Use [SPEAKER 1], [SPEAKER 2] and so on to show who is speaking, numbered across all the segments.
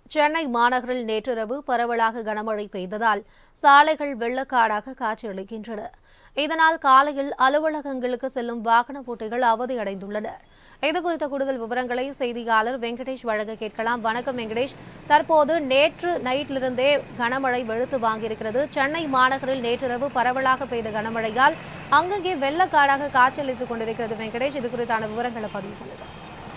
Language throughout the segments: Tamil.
[SPEAKER 1] சென்னை மாநகரில் நேற்றிரவு பரவலாக கனமழை பெய்ததால் சாலைகள் வெள்ளக்காடாக காட்சியளிக்கின்றன இதனால் காலையில் அலுவலகங்களுக்கு செல்லும் வாகன ஓட்டிகள் அவதியடைந்துள்ளனர் இதுகுறித்த கூடுதல் விவரங்களை செய்தியாளர் வெங்கடேஷ் வழங்க கேட்கலாம் வணக்கம் வெங்கடேஷ் தற்போது நேற்று நைட்டிலிருந்தே கனமழை வெளுத்து வாங்கியிருக்கிறது சென்னை மாநகரில் நேற்றிரவு பரவலாக பெய்த கனமழையால் அங்கங்கே வெள்ளக்காடாக காட்சியளித்துக் கொண்டிருக்கிறது வெங்கடேஷ் இது குறித்தான விவரங்களை பதிவு பண்ணுங்க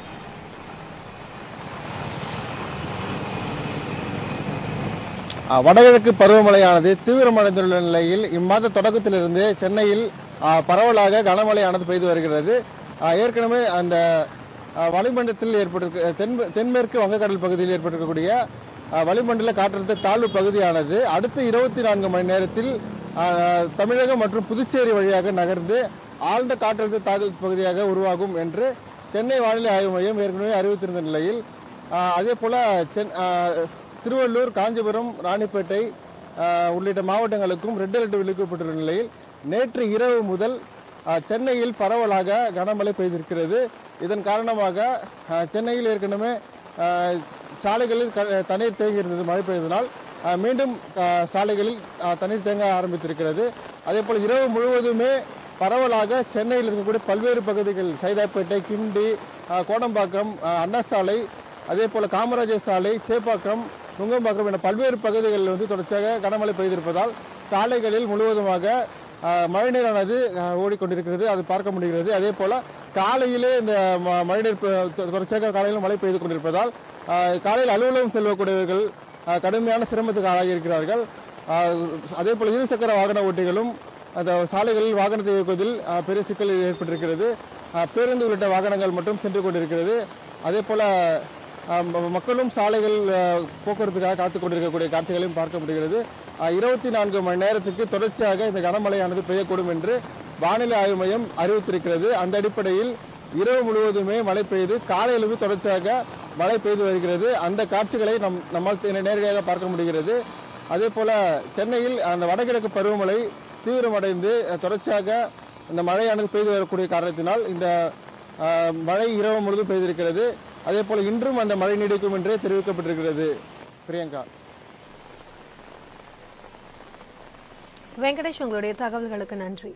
[SPEAKER 2] ஆ, வடகிழக்கு பருவமழையானது தீவிரமடைந்துள்ள நிலையில் இம்மாத தொடக்கத்திலிருந்து சென்னையில் ஆ, பரவலாக கனமழையானது பெய்து வருகிறது ஆ, ஏற்கனவே அந்த ஆ, வளிமண்டலத்தில் ஏற்பட்டிருக்க தென் தென்மேற்கு வங்கக்கடல் பகுதியில் ஏற்பட்டிருக்கக்கூடிய ஆ, வளிமண்டல காற்றழுத்த தாழ்வு பகுதியானது அடுத்த இருபத்தி நான்கு மணி நேரத்தில் ஆ, தமிழகம் மற்றும் புதுச்சேரி வழியாக நகர்ந்து ஆழ்ந்த காற்றழுத்த தாழ்வு பகுதியாக உருவாகும் என்று சென்னை வானிலை ஆய்வு மையம் ஏற்கனவே அறிவித்திருந்த நிலையில் ஆஹ் அதே போல சென் ஆஹ் திருவள்ளூர் காஞ்சிபுரம் ராணிப்பேட்டை ஆஹ் உள்ளிட்ட மாவட்டங்களுக்கும் ரெட் அலர்ட் விடுக்கப்பட்டுள்ள நிலையில் நேற்று இரவு முதல் ஆஹ் சென்னையில் பரவலாக கனமழை பெய்திருக்கிறது இதன் காரணமாக ஆஹ் சென்னையில் ஏற்கனவே ஆஹ் சாலைகளில் க- தண்ணீர் தேங்கி இருந்தது மழை பெய்ததால் ஆஹ் மீண்டும் ஆஹ் சாலைகளில் ஆஹ் தண்ணீர் தேங்க ஆரம்பித்திருக்கிறது அதே போல இரவு முழுவதுமே பரவலாக சென்னையில் இருக்கக்கூடிய பல்வேறு பகுதிகள் சைதாப்பேட்டை கிண்டி ஆஹ் கோடம்பாக்கம் ஆஹ் அண்ணா சாலை அதே போல காமராஜர் சாலை சேப்பாக்கம் நுங்கம்பாக்கம் என பல்வேறு பகுதிகளில் வந்து தொடர்ச்சியாக கனமழை பெய்திருப்பதால் சாலைகளில் முழுவதுமாக ஆஹ், மழைநீரானது ஆஹ், ஓடிக்கொண்டிருக்கிறது அது பார்க்க முடிகிறது அதே போல காலையிலே இந்த ம- மழைநீர் பெ- தொ- தொடர்ச்சியாக காலையில் மழை பெய்து கொண்டிருப்பதால் ஆஹ், காலையில் அலுவலகம் செல்லக்கூடியவர்கள் ஆஹ், கடுமையான சிரமத்துக்கு ஆளாகி இருக்கிறார்கள் ஆஹ், அதே போல இருசக்கர வாகன ஓட்டிகளும் அந்த சாலைகளில் வாகனத்தை இயக்குவதில் ஆஹ், பெரிய சிக்கல் ஏற்பட்டிருக்கிறது ஆஹ், பேருந்து உள்ளிட்ட வாகனங்கள் மட்டும் சென்று கொண்டிருக்கிறது அதே போல ஆஹ், ம- மக்களும் சாலைகள் ஆஹ், போக்குவரத்துக்காக காத்துக் கொண்டிருக்கக்கூடிய காட்சிகளையும் பார்க்க முடிகிறது இருபத்தி நான்கு மணி நேரத்துக்கு தொடர்ச்சியாக இந்த கனமழையானது பெய்யக்கூடும் என்று வானிலை ஆய்வு மையம் அறிவித்திருக்கிறது அந்த அடிப்படையில் இரவு முழுவதுமே மழை பெய்து காலையிலிருந்து தொடர்ச்சியாக மழை பெய்து வருகிறது அந்த காட்சிகளை நம் நம்மால் தே- நேரடியாக பார்க்க முடிகிறது அதே போல சென்னையில் அந்த வடகிழக்கு பருவமழை தீவிரமடைந்து அஹ், தொடர்ச்சியாக இந்த மழையானது பெய்து வரக்கூடிய காரணத்தினால் இந்த அஹ், மழை இரவு முழுவதும் பெய்திருக்கிறது அதே போல இன்றும் அந்த மழை நீடிக்கும் என்றே தெரிவிக்கப்பட்டிருக்கிறது பிரியங்கா
[SPEAKER 1] வெங்கடேஷ் உங்களுடைய தகவல்களுக்கு நன்றி